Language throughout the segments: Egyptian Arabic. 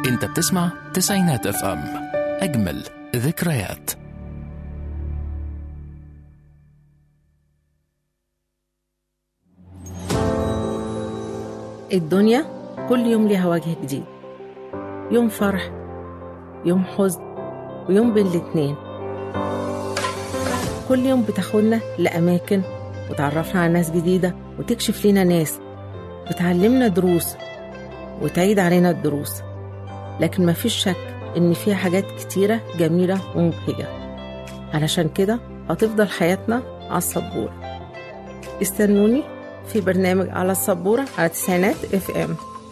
انت بتسمع تسعينات اف ام اجمل ذكريات الدنيا كل يوم ليها وجه جديد يوم فرح يوم حزن ويوم بين الاتنين كل يوم بتاخدنا لأماكن وتعرفنا على ناس جديدة وتكشف لنا ناس بتعلمنا دروس وتعيد علينا الدروس لكن مفيش شك إن فيها حاجات كتيرة جميلة ومبهجة علشان كده هتفضل حياتنا على السبورة استنوني في برنامج على السبورة على تسعينات اف ام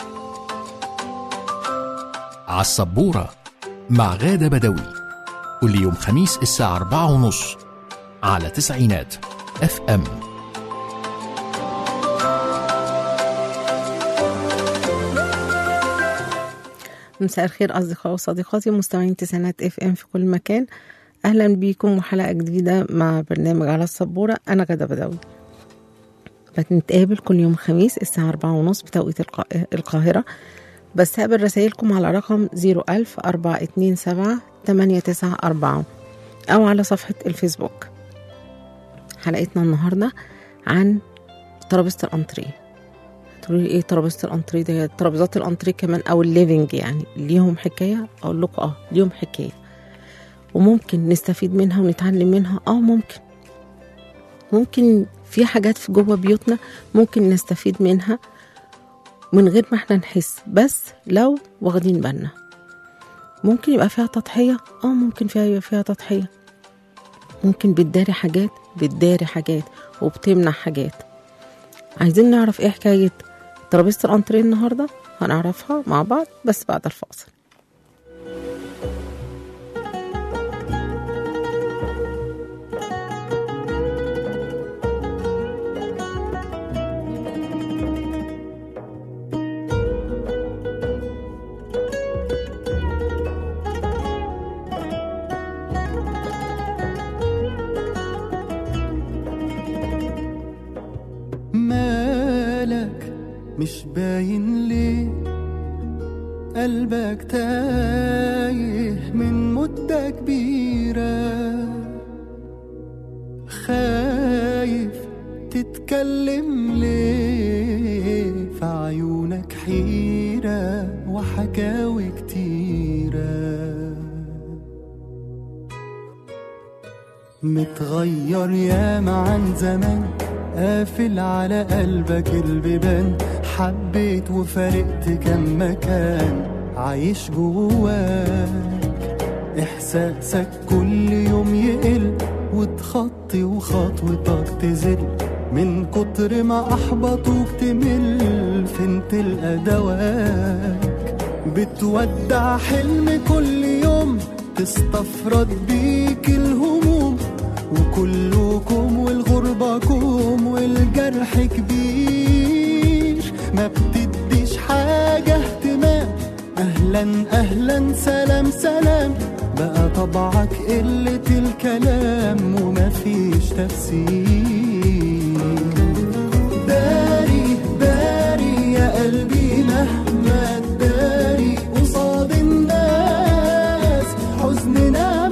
عالسبورة مع غادة بدوي كل يوم خميس الساعة أربعة ونص على تسعينات اف ام مساء الخير أصدقائي وصديقاتي مستمعين تسعينات اف ام في كل مكان أهلا بيكم وحلقة جديدة مع برنامج على السبورة أنا غادة بدوي بنتقابل كل يوم خميس الساعة أربعة ونص بتوقيت القا- القاهرة بستقبل رسائلكم على رقم زيرو ألف أربعة اتنين سبعة تمانية تسعة أربعة أو على صفحة الفيسبوك حلقتنا النهاردة عن ترابيزة الأنتريه تقولوا لي ايه ترابيزة الأنتريه ده ترابيزات الأنتريه كمان أو الليفينج يعني ليهم حكاية أقول لكم اه ليهم حكاية وممكن نستفيد منها ونتعلم منها اه ممكن ممكن في حاجات في جوه بيوتنا ممكن نستفيد منها من غير ما احنا نحس بس لو واخدين بالنا ممكن يبقى فيها تضحية اه ممكن فيها يبقى فيها تضحية ممكن بتداري حاجات بتداري حاجات وبتمنع حاجات عايزين نعرف ايه حكاية ترابيزة الأنتريه النهاردة هنعرفها مع بعض بس بعد الفاصل مالك مش باين ليه قلبك تايه من مدة كبيرة خايف تتكلم ليه في عيونك حيرة وحكاوي كتيرة متغير ياما عن زمان قافل على قلبك البيبان حبيت وفارقت كم مكان عايش جواك احساسك كل يوم يقل وتخطي وخطوتك تزل من كتر ما احبطوك تمل فين تلقى دواك بتودع حلم كل يوم تستفرد بيك الهموم وكلكم والغربة كوم والجرح كبير ما بتديش حاجة اهتمام أهلا أهلا سلام سلام بقى طبعك قلة الكلام ومفيش تفسير داري داري يا قلبي مهما تداري قصاد الناس حزننا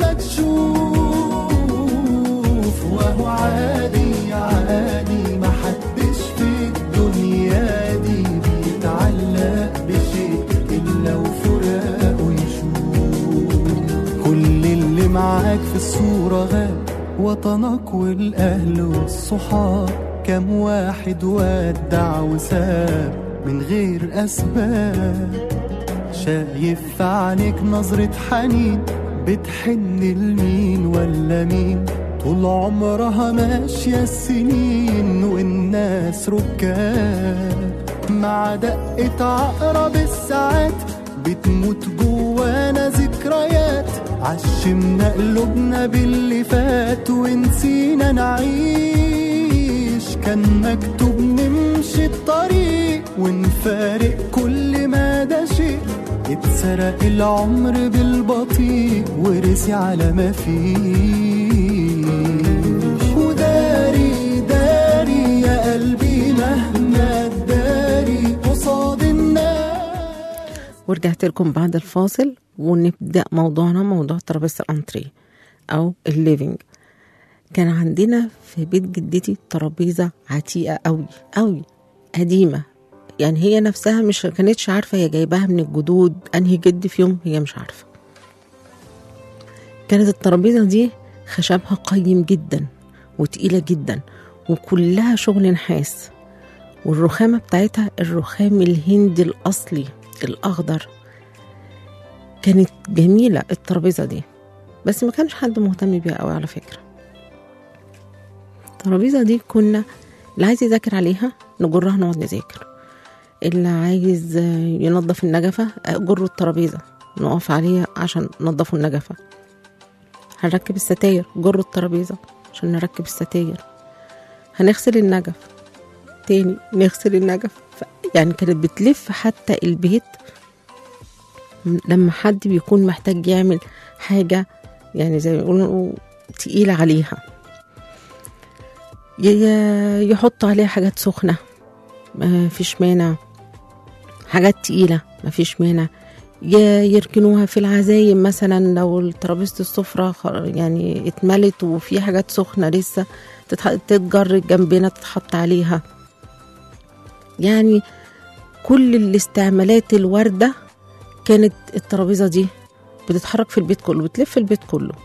مكشوف وهو عادي عادي محدش في الدنيا دي بيتعلق بشيء إلا وفراقه يشوف كل اللي معاك في الصورة غاب وطنك والأهل والصحاب كم واحد ودع وساب من غير أسباب شايف في عينيك نظرة حنين بتحن لمين ولا مين طول عمرها ماشية السنين والناس ركاب مع دقة عقرب الساعات بتموت جوانا ذكريات عشمنا قلوبنا باللي فات ونسينا نعيش كان مكتوب نمشي الطريق ونفارق كل ما ده شيء اتسرق العمر بالبطيء ورسي على ما فيش وداري داري يا قلبي مهما تداري قصاد الناس ورجعت لكم بعد الفاصل ونبدأ موضوعنا موضوع ترابيزة الأنتريه أو الليفينج كان عندنا في بيت جدتي ترابيزة عتيقة أوي أوي قديمة يعني هي نفسها مش كانتش عارفة هي جايباها من الجدود أنهي جد فيهم هي مش عارفة كانت الترابيزة دي خشبها قيم جدا وتقيلة جدا وكلها شغل نحاس والرخامة بتاعتها الرخام الهندي الأصلي الأخضر كانت جميلة الترابيزة دي بس ما كانش حد مهتم بيها قوي على فكرة الترابيزة دي كنا اللي عايز يذاكر عليها نجرها نقعد نذاكر اللي عايز ينظف النجفة جروا الترابيزة نقف عليها عشان ننظفوا النجفة هنركب الستاير جروا الترابيزة عشان نركب الستاير هنغسل النجف تاني نغسل النجف ف- يعني كانت بتلف حتى البيت لما حد بيكون محتاج يعمل حاجة يعني زي ما يقولوا تقيلة عليها ي- يحط عليها حاجات سخنة ما فيش مانع حاجات تقيلة ما فيش مانع ي- يركنوها في العزايم مثلا لو ترابيزة السفرة خ- يعني اتملت وفي حاجات سخنة لسه تتح- تتجر جنبنا تتحط عليها يعني كل الاستعمالات الواردة كانت الترابيزة دي بتتحرك في البيت كله بتلف البيت كله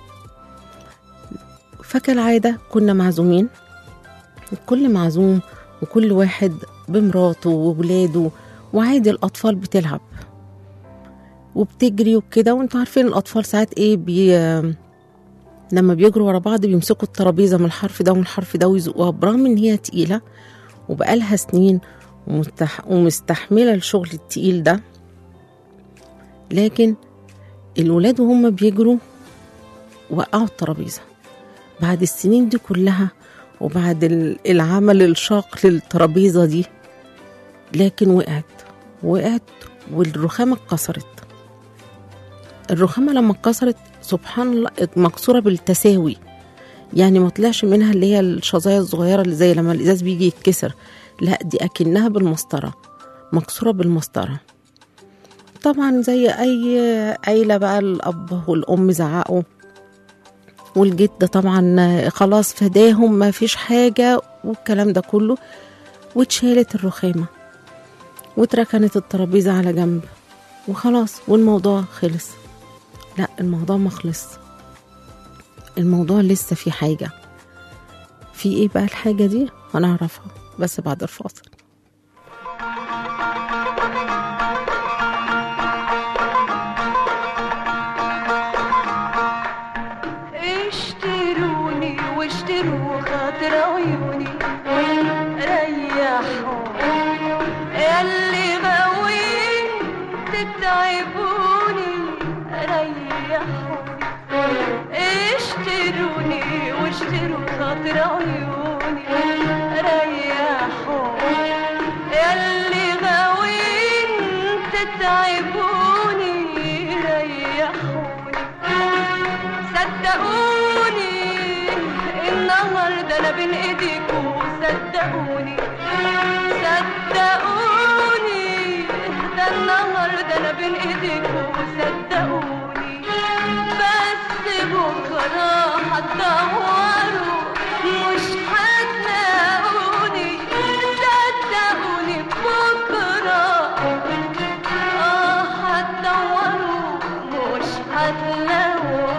فكالعادة كنا معزومين كل معزوم وكل واحد بمراته وولاده وعادي الأطفال بتلعب وبتجري وكده وانتوا عارفين الأطفال ساعات ايه بي لما بيجروا ورا بعض بيمسكوا الترابيزة من الحرف ده ومن الحرف ده ويزقوها برغم ان هي تقيلة وبقالها سنين ومستح... ومستحملة الشغل التقيل ده لكن الولاد وهم بيجروا وقعوا الترابيزة بعد السنين دي كلها وبعد ال- العمل الشاق للترابيزة دي لكن وقعت وقعت والرخامة اتكسرت الرخامة لما اتكسرت سبحان الله مكسورة بالتساوي يعني ما طلعش منها اللي هي الشظايا الصغيرة اللي زي لما الإزاز بيجي يتكسر لا دي أكنها بالمسطرة مكسورة بالمسطرة طبعا زي أي عيلة بقى الأب والأم زعقوا والجد طبعا خلاص فداهم ما فيش حاجة والكلام ده كله واتشالت الرخامة واتركنت الترابيزة على جنب وخلاص والموضوع خلص لا الموضوع ما خلص الموضوع لسه في حاجة في ايه بقى الحاجة دي هنعرفها بس بعد الفاصل اشتروني واشتروا خاطر عيوني ريحوا ياللي غاوين تتعبوني ريحوا اشتروني واشتروا خاطر عيوني ريحوا ياللي غاوين تتعبوني ريحوني صدقوني النهارده انا بين ايديكم صدقوني صدقوني ده النهارده انا بين ايديكم صدقوني بس بكره هتدوروا مش هتلاقوني صدقوني بكره اه هتدوروا مش هتلاقوني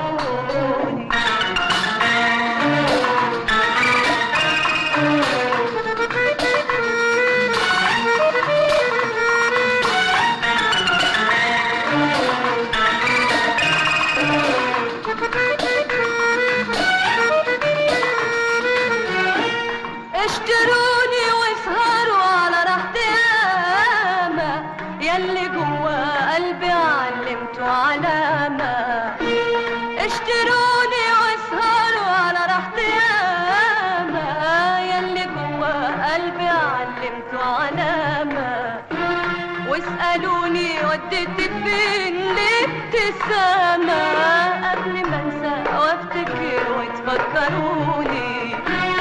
اشتروني واسهروا على راحتي ياما ياللي جوا قلبي علمته علامة اشتروني واسهروا على راحتي ياما ياللي جوا قلبي علمته علامة واسألوني وديت فين الابتسامة قبل ما انسى وافتكر وتفكروني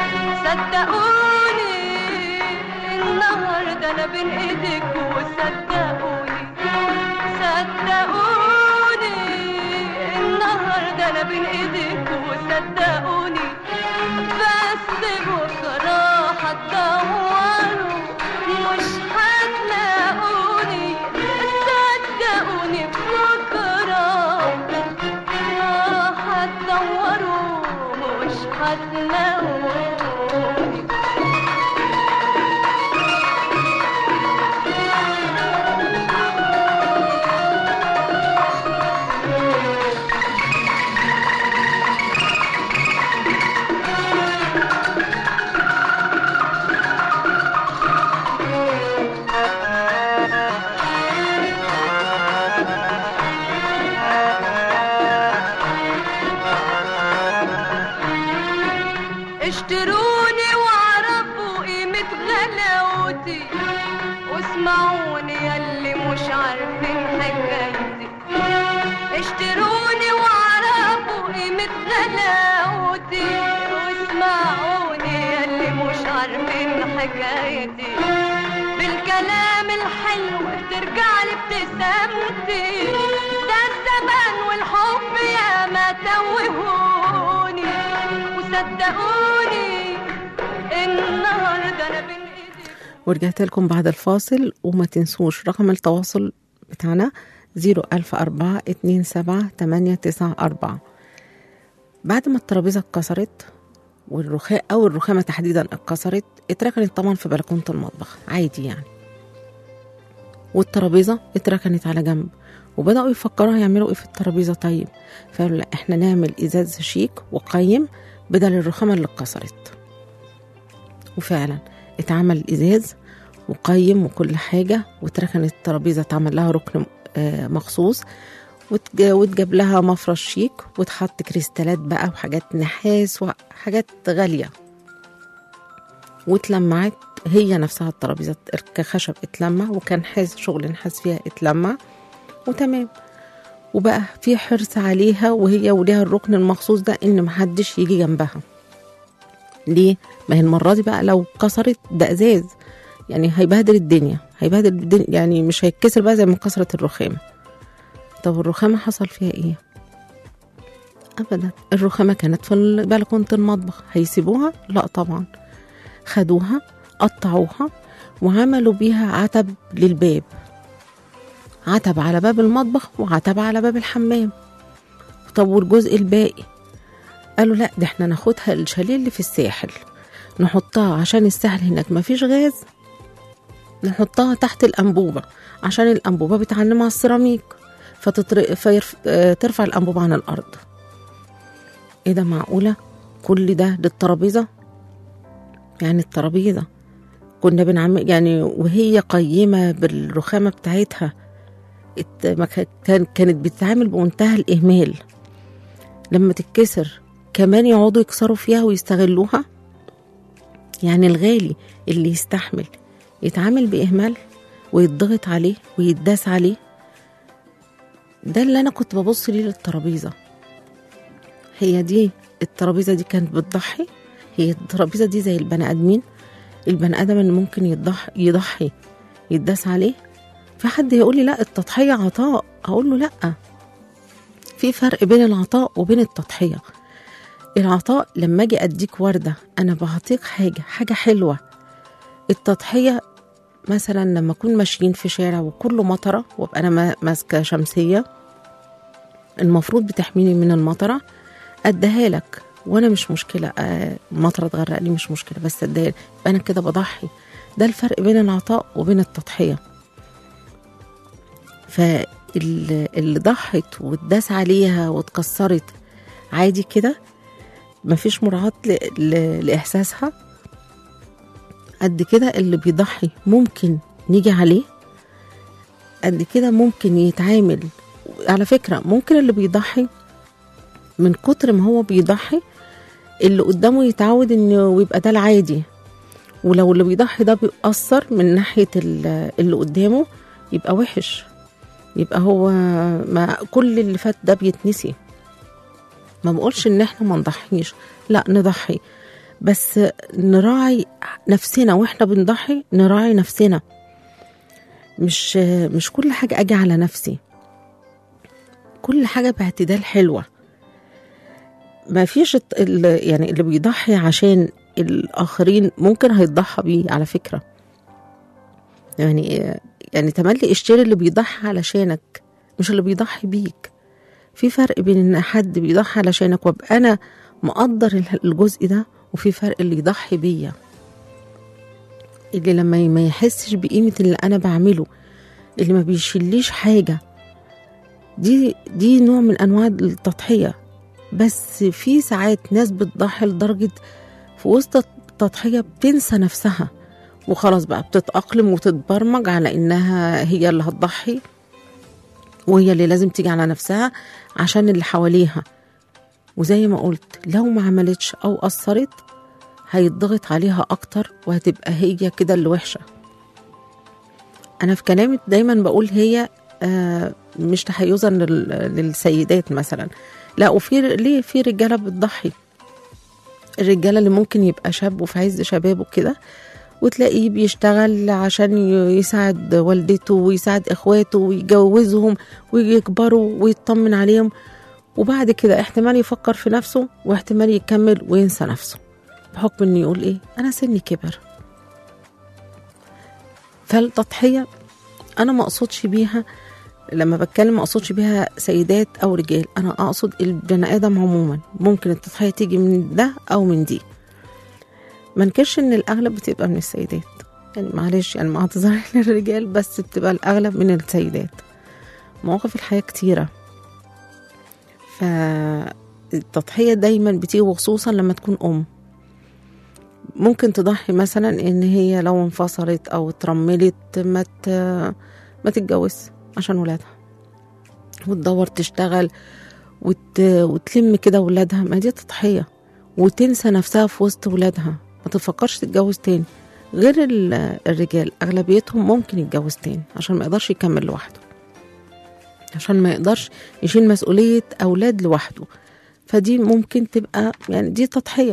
صدقوني النهارده انا بين ايديك وصدقوني اشتروني واعرفوا قيمة غلاوتي واسمعوني ياللي مش عارفين حكايتي اشتروني واعرفوا قيمة غلاوتي واسمعوني ياللي مش عارفين حكايتي بالكلام الحلو ترجع لي ابتسامتي ده الزمان والحب يا ما توهوني وصدقوني النهارده انا بين ايدي ورجعت لكم بعد الفاصل وما تنسوش رقم التواصل بتاعنا 004 27 894 بعد ما الترابيزة اتكسرت والرخاء أو الرخامة تحديدا اتكسرت اتركنت طبعا في بلكونة المطبخ عادي يعني والترابيزة اتركنت على جنب وبدأوا يفكروا هيعملوا ايه في الترابيزة طيب فقالوا لا احنا نعمل ازاز شيك وقيم بدل الرخامة اللي اتكسرت وفعلا اتعمل ازاز وقيم وكل حاجة واتركنت الترابيزة اتعمل لها ركن آه، مخصوص وتج- واتجاب لها مفرش شيك واتحط كريستالات بقى وحاجات نحاس وحاجات غالية واتلمعت هي نفسها الترابيزة كخشب اتلمع وكان حاس شغل نحاس فيها اتلمع وتمام وبقى في حرص عليها وهي وليها الركن المخصوص ده ان محدش يجي جنبها ليه؟ ما هي المرة دي بقى لو كسرت ده ازاز يعني هيبهدل الدنيا هيبهدل الدنيا يعني مش هيتكسر بقى زي ما كسرت الرخامة طب الرخامة حصل فيها ايه؟ ابدا الرخامة كانت في بلكونة المطبخ هيسيبوها؟ لا طبعا خدوها قطعوها وعملوا بيها عتب للباب عتب على باب المطبخ وعتب على باب الحمام طب والجزء الباقي قالوا لا ده احنا ناخدها الشاليه اللي في الساحل نحطها عشان الساحل هناك مفيش غاز نحطها تحت الأنبوبة عشان الأنبوبة بتعلم على السيراميك فتطر... فيرف... آه، ترفع الأنبوبة عن الأرض ايه ده معقولة كل ده للترابيزة يعني الترابيزة كنا بنعمل يعني وهي قيمة بالرخامة بتاعتها ات- ما ك- كان كانت بتتعامل بمنتهى الإهمال لما تتكسر كمان يقعدوا يكسروا فيها ويستغلوها يعني الغالي اللي يستحمل يتعامل بإهمال ويتضغط عليه ويتداس عليه ده اللي أنا كنت ببص ليه للترابيزة هي دي الترابيزة دي كانت بتضحي هي الترابيزة دي زي البني آدمين البني آدم اللي ممكن يضحي يضحي يتداس عليه في حد يقول لي لا التضحية عطاء أقول له لا في فرق بين العطاء وبين التضحية العطاء لما أجي أديك وردة أنا بعطيك حاجة حاجة حلوة التضحية مثلا لما أكون ماشيين في شارع وكله مطرة وأبقى أنا ما- ماسكة شمسية المفروض بتحميني من المطرة أديها لك وأنا مش مشكلة آه، المطرة تغرقني مش مشكلة بس أديها لك. يبقى أنا كده بضحي ده الفرق بين العطاء وبين التضحية فاللي ضحت واتداس عليها واتكسرت عادي كده مفيش مراعاة ل... ل... لإحساسها قد كده اللي بيضحي ممكن نيجي عليه قد كده ممكن يتعامل على فكرة ممكن اللي بيضحي من كتر ما هو بيضحي اللي قدامه يتعود انه يبقى ده العادي ولو اللي بيضحي ده بيأثر من ناحية ال- اللي قدامه يبقى وحش يبقى هو ما كل اللي فات ده بيتنسي ما بقولش ان احنا ما نضحيش لا نضحي بس نراعي نفسنا واحنا بنضحي نراعي نفسنا مش مش كل حاجة اجي على نفسي كل حاجة باعتدال حلوة ما فيش الت- ال- يعني اللي بيضحي عشان الآخرين ممكن هيتضحى بيه على فكرة يعني يعني تملي اشتري اللي بيضحي علشانك مش اللي بيضحي بيك في فرق بين ان حد بيضحي علشانك وابقى انا مقدر ال- الجزء ده وفي فرق اللي يضحي بيا اللي لما ما يحسش بقيمة اللي انا بعمله اللي ما بيشيليش حاجة دي دي نوع من انواع التضحية بس في ساعات ناس بتضحي لدرجة في وسط التضحية بتنسى نفسها وخلاص بقى بتتأقلم وتتبرمج على إنها هي اللي هتضحي وهي اللي لازم تيجي على نفسها عشان اللي حواليها وزي ما قلت لو ما عملتش أو قصرت هيتضغط عليها اكتر وهتبقى هي كده اللي وحشه انا في كلامي دايما بقول هي آه مش تحيزا لل- للسيدات مثلا لا وفي ليه في رجاله بتضحي الرجاله اللي ممكن يبقى شاب وفي عز شبابه كده وتلاقيه بيشتغل عشان ي- يساعد والدته ويساعد اخواته ويجوزهم ويكبروا ويطمن عليهم وبعد كده احتمال يفكر في نفسه واحتمال يكمل وينسى نفسه بحكم انه يقول ايه انا سني كبر فالتضحية انا ما اقصدش بيها لما بتكلم ما اقصدش بيها سيدات او رجال انا اقصد البني ادم عموما ممكن التضحية تيجي من ده او من دي ما انكرش ان الاغلب بتبقى من السيدات يعني معلش يعني مع اعتذاري للرجال بس بتبقى الاغلب من السيدات مواقف الحياة كتيرة فالتضحية دايما بتيجي وخصوصا لما تكون أم ممكن تضحي مثلا ان هي لو انفصلت او اترملت ما ت... ما تتجوز عشان ولادها وتدور تشتغل وت... وتلم كده ولادها ما دي تضحية وتنسى نفسها في وسط ولادها ما تفكرش تتجوز تاني غير ال- الرجال اغلبيتهم ممكن يتجوز تاني عشان ما يقدرش يكمل لوحده عشان ما يقدرش يشيل مسؤولية أولاد لوحده فدي ممكن تبقى يعني دي تضحية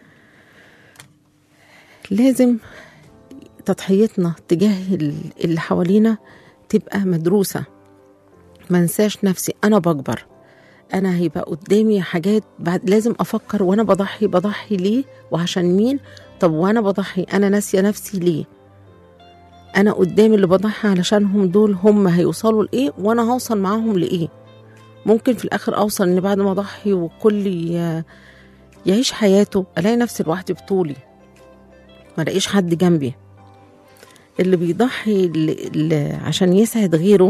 لازم تضحيتنا تجاه ال- اللي حوالينا تبقى مدروسة ما انساش نفسي أنا بكبر أنا هيبقى قدامي حاجات بعد لازم أفكر وأنا بضحي بضحي ليه وعشان مين طب وأنا بضحي أنا ناسية نفسي ليه انا قدامي اللي بضحي علشانهم دول هم هيوصلوا لايه وانا هوصل معاهم لايه ممكن في الاخر اوصل ان بعد ما اضحي وكل ي- يعيش حياته الاقي نفسي لوحدي بطولي ما الاقيش حد جنبي اللي بيضحي ل... ل... عشان يسعد غيره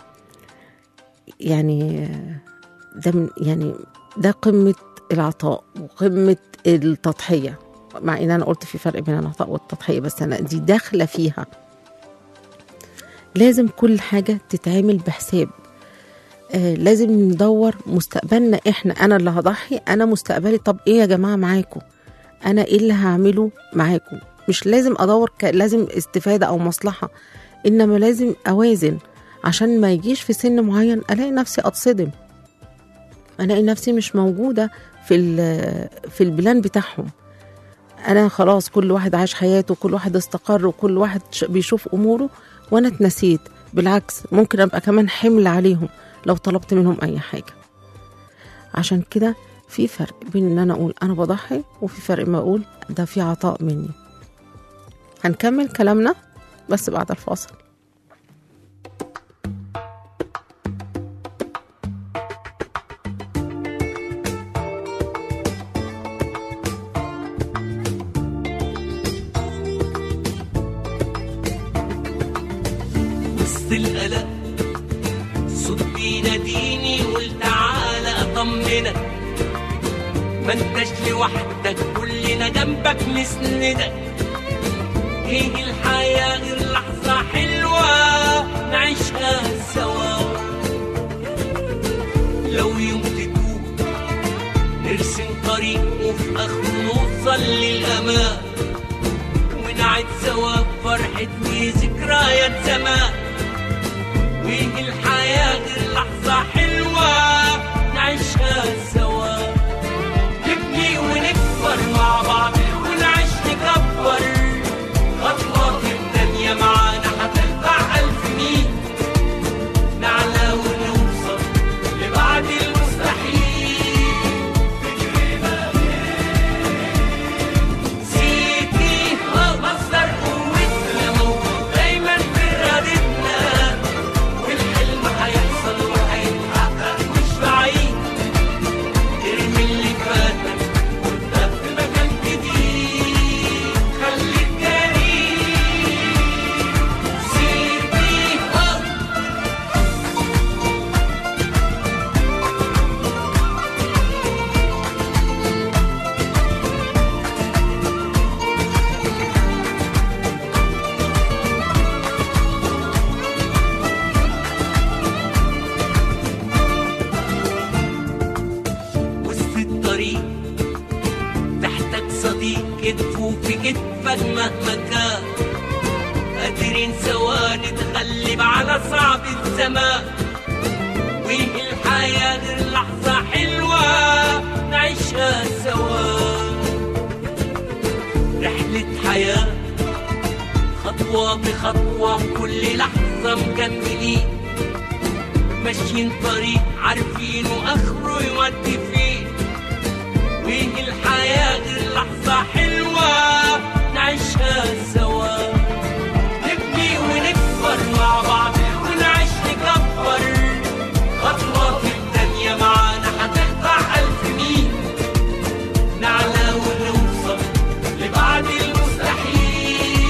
يعني ده من يعني ده قمة العطاء وقمة التضحية مع ان انا قلت في فرق بين العطاء والتضحية بس انا دي داخلة فيها لازم كل حاجة تتعمل بحساب آه لازم ندور مستقبلنا احنا انا اللي هضحي انا مستقبلي طب ايه يا جماعة معاكم انا ايه اللي هعمله معاكم مش لازم ادور ك... لازم استفادة او مصلحة انما لازم اوازن عشان ما يجيش في سن معين الاقي نفسي اتصدم الاقي نفسي مش موجودة في ال- في البلان بتاعهم انا خلاص كل واحد عاش حياته كل واحد استقر وكل واحد ش- بيشوف اموره وانا اتنسيت بالعكس ممكن ابقى كمان حمل عليهم لو طلبت منهم اي حاجه عشان كده في فرق بين ان انا اقول انا بضحي وفي فرق ما اقول ده في عطاء مني هنكمل كلامنا بس بعد الفاصل وسط القلق صوت بيناديني قول تعالى اطمنك ما انتش لوحدك كلنا جنبك نسندك ايه الحياة غير لحظة حلوة نعيشها سوا لو يوم تتوه نرسم طريق وفي اخره نوصل للامان ونعد سوا فرحة وذكريات زمان ويجي الحياة غير لحظة حلوة نعيشها سوا نبني ونكبر مع بعض ونعيش نكبر خطوة في الدنيا معانا غالب على صعب الزمان وايه الحياة غير لحظة حلوة نعيشها سوا رحلة حياة خطوة بخطوة كل لحظة مكملين ماشيين طريق عارفينه آخره يودي فين ويه الحياة غير لحظة حلوة نعيشها سوا نبني ونكبر مع بعض ونعيش نكبر خطوة في الدنيا معانا هتقطع ألف ميل نعلى ونوصل لبعد المستحيل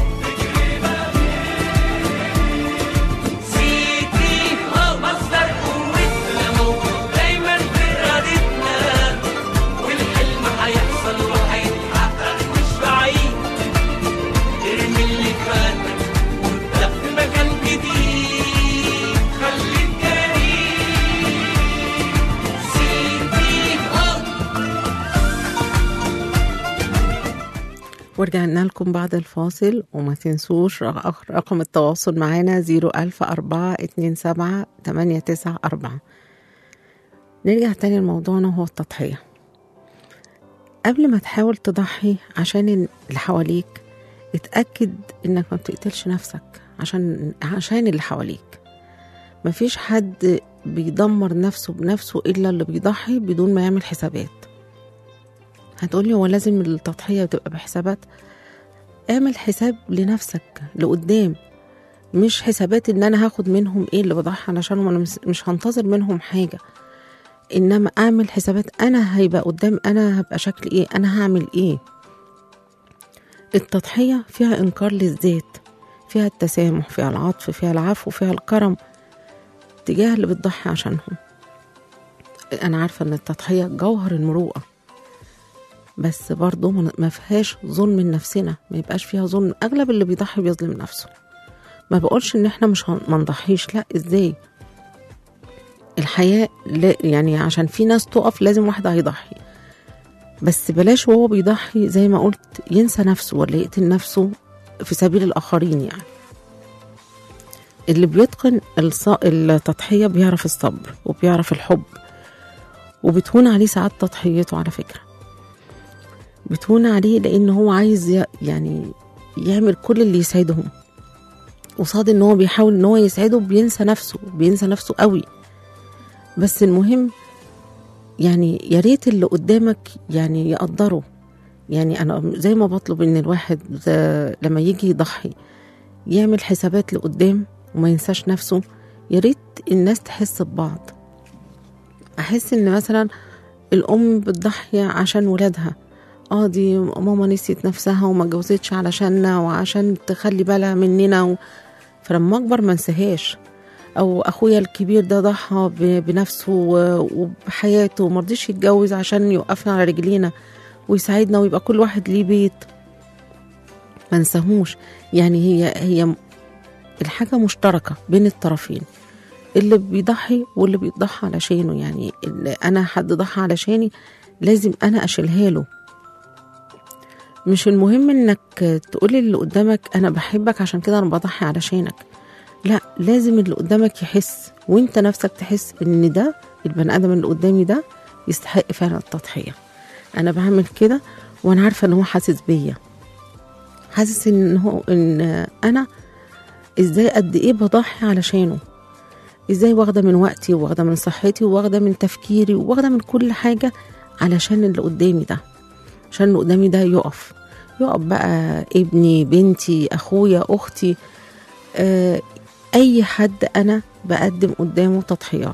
سيتي هو مصدر قوتنا موجود دايما في إرادتنا والحلم هيحصل وهيتحقق مش بعيد ارمي اللي فاتك وابدأ في مكان جديد خليك جريء سيتي هو ورجعنا لكم بعد الفاصل وما تنسوش رق- رقم التواصل معانا 010427894 نرجع تاني لموضوعنا وهو التضحية قبل ما تحاول تضحي عشان اللي حواليك اتأكد انك ما بتقتلش نفسك عشان عشان اللي حواليك مفيش حد بيدمر نفسه بنفسه إلا اللي بيضحي بدون ما يعمل حسابات هتقولي هو لازم التضحية تبقى بحسابات اعمل حساب لنفسك لقدام مش حسابات ان انا هاخد منهم ايه اللي بضحي علشانهم انا مش- مش هنتظر منهم حاجة انما اعمل حسابات انا هيبقى قدام انا هبقى شكل ايه انا هعمل ايه التضحية فيها انكار للذات فيها التسامح فيها العطف فيها العفو فيها الكرم تجاه اللي بتضحي عشانهم انا عارفة ان التضحية جوهر المروءة بس برضه ما- ما فيهاش ظلم لنفسنا ما يبقاش فيها ظلم اغلب اللي بيضحي بيظلم نفسه ما بقولش ان احنا مش هن- ما نضحيش لا ازاي الحياة لا يعني عشان في ناس تقف لازم واحد هيضحي بس بلاش وهو بيضحي زي ما قلت ينسى نفسه ولا يقتل نفسه في سبيل الآخرين يعني اللي بيتقن الص- التضحية بيعرف الصبر وبيعرف الحب وبتهون عليه ساعات تضحيته على فكرة بتهون عليه لأن هو عايز ي- يعني يعمل كل اللي يسعدهم قصاد ان هو بيحاول ان هو يسعده بينسى نفسه بينسى نفسه قوي بس المهم يعني يا ريت اللي قدامك يعني يقدره يعني انا زي ما بطلب ان الواحد ذا- لما يجي يضحي يعمل حسابات لقدام وما ينساش نفسه يا ريت الناس تحس ببعض احس ان مثلا الام بتضحي عشان ولادها اه دي ماما نسيت نفسها وما اتجوزتش علشاننا وعشان تخلي بالها مننا و... فلما اكبر ما انساهاش او اخويا الكبير ده ضحى ب- بنفسه و- وبحياته وما رضيش يتجوز عشان يوقفنا على رجلينا ويساعدنا ويبقى كل واحد ليه بيت ما نساهوش يعني هي هي الحاجة مشتركة بين الطرفين اللي بيضحي واللي بيضحى علشانه يعني اللي انا حد ضحى علشاني لازم انا اشيلها له مش المهم انك تقولي اللي قدامك انا بحبك عشان كده انا بضحي علشانك لا لازم اللي قدامك يحس وانت نفسك تحس ان ده البني ادم اللي قدامي ده يستحق فعلا التضحيه انا بعمل كده وانا عارفه ان هو حاسس بيا حاسس ان هو ان انا ازاي قد ايه بضحي علشانه ازاي واخده من وقتي واخده من صحتي واخده من تفكيري واخده من كل حاجه علشان اللي قدامي ده عشان اللي قدامي ده يقف يقف بقى ابني بنتي اخويا اختي آه اي حد انا بقدم قدامه تضحيات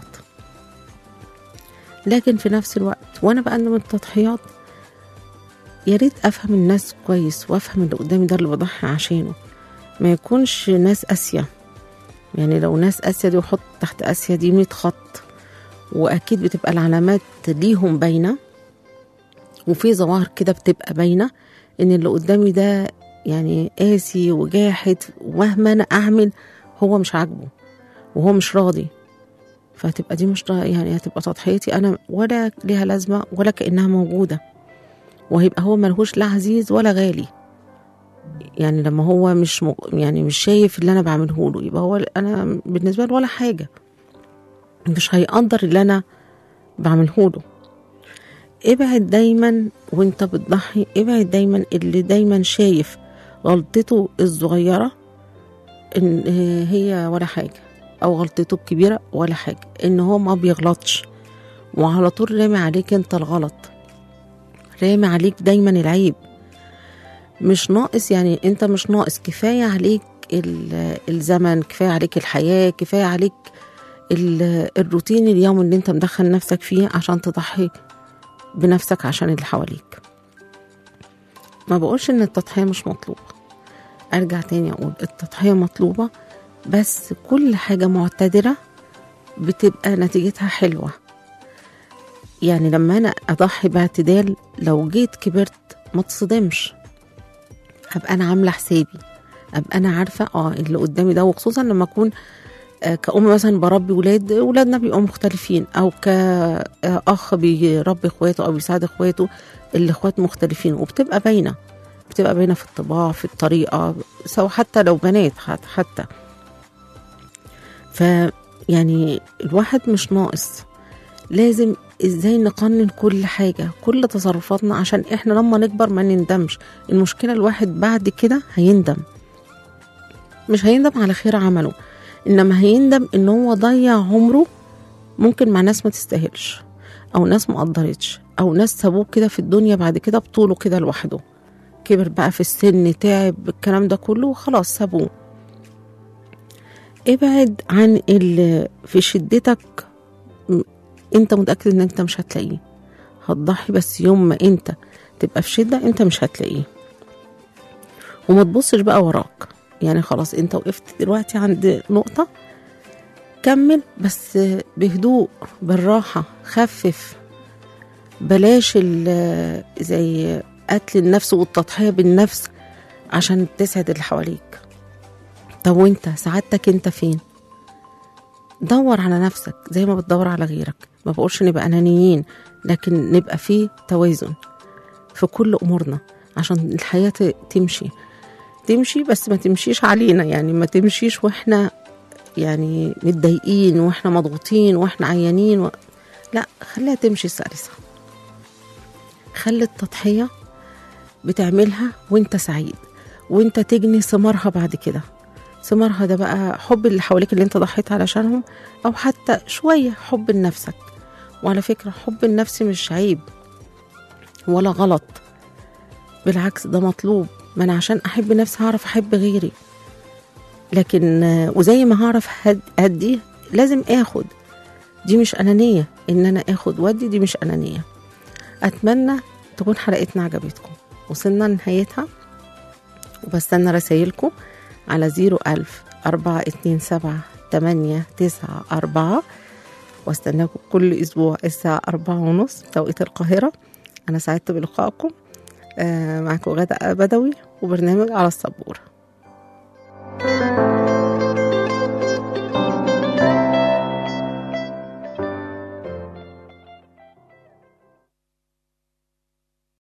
لكن في نفس الوقت وانا بقدم التضحيات يا ريت افهم الناس كويس وافهم اللي قدامي ده اللي بضحي عشانه ما يكونش ناس قاسيه يعني لو ناس قاسيه دي وحط تحت قاسيه دي 100 خط واكيد بتبقى العلامات ليهم باينه وفي ظواهر كده بتبقى باينه ان اللي قدامي ده يعني قاسي وجاحد ومهما انا اعمل هو مش عاجبه وهو مش راضي فهتبقى دي مش يعني هتبقى تضحيتي انا ولا ليها لازمه ولا كانها موجوده وهيبقى هو ملهوش لا عزيز ولا غالي يعني لما هو مش م... يعني مش شايف اللي انا بعمله له يبقى هو انا بالنسبه له ولا حاجه مش هيقدر اللي انا بعمله له ابعد دايما وانت بتضحي ابعد دايما اللي دايما شايف غلطته الصغيره ان هي ولا حاجه او غلطته الكبيره ولا حاجه ان هو ما بيغلطش وعلى طول رامي عليك انت الغلط رامي عليك دايما العيب مش ناقص يعني انت مش ناقص كفايه عليك ال- الزمن كفايه عليك الحياه كفايه عليك ال- الروتين اليوم اللي انت مدخل نفسك فيه عشان تضحي بنفسك عشان اللي حواليك ما بقولش ان التضحيه مش مطلوبه ارجع تاني اقول التضحيه مطلوبه بس كل حاجه معتدله بتبقى نتيجتها حلوه يعني لما انا اضحي باعتدال لو جيت كبرت ما تصدمش هبقى انا عامله حسابي ابقى انا عارفه اه اللي قدامي ده وخصوصا لما اكون آه، كأم مثلا بربي ولاد ولادنا بيبقوا مختلفين او كأخ بيربي اخواته او بيساعد اخواته الاخوات مختلفين وبتبقى باينه بتبقى باينه في الطباع في الطريقه سواء حتى لو بنات حت- حتى ف يعني الواحد مش ناقص لازم ازاي نقنن كل حاجة كل تصرفاتنا عشان احنا لما نكبر ما نندمش المشكلة الواحد بعد كده هيندم مش هيندم على خير عمله انما هيندم ان هو ضيع عمره ممكن مع ناس ما تستاهلش او ناس ما قدرتش او ناس سابوه كده في الدنيا بعد كده بطوله كده لوحده كبر بقى في السن تعب الكلام ده كله وخلاص سابوه ابعد عن اللي في شدتك م- انت متأكد ان انت مش هتلاقيه هتضحي بس يوم ما انت تبقى في شدة انت مش هتلاقيه وما تبصش بقى وراك يعني خلاص انت وقفت دلوقتي عند نقطة كمل بس بهدوء بالراحة خفف بلاش ال- زي قتل النفس والتضحية بالنفس عشان تسعد اللي حواليك طب وانت سعادتك انت فين دور على نفسك زي ما بتدور على غيرك ما بقولش نبقى انانيين لكن نبقى في توازن في كل امورنا عشان الحياه ت- تمشي تمشي بس ما تمشيش علينا يعني ما تمشيش واحنا يعني متضايقين واحنا مضغوطين واحنا عيانين و... لا خليها تمشي سلسة خلي التضحية بتعملها وانت سعيد وانت تجني ثمارها بعد كده ثمارها ده بقى حب اللي حواليك اللي انت ضحيت علشانهم او حتى شوية حب لنفسك وعلى فكرة حب النفس مش عيب ولا غلط بالعكس ده مطلوب ما انا عشان احب نفسي هعرف احب غيري لكن آه، وزي ما هعرف هد- ادي لازم اخد دي مش انانيه ان انا اخد وادي دي مش انانيه اتمنى تكون حلقتنا عجبتكم وصلنا لنهايتها وبستنى رسايلكم على زيرو ألف أربعة اتنين سبعة تمانية تسعة أربعة واستناكم كل أسبوع الساعة أربعة ونص توقيت القاهرة أنا سعدت بلقائكم آه معكم غدا بدوي وبرنامج على السبورة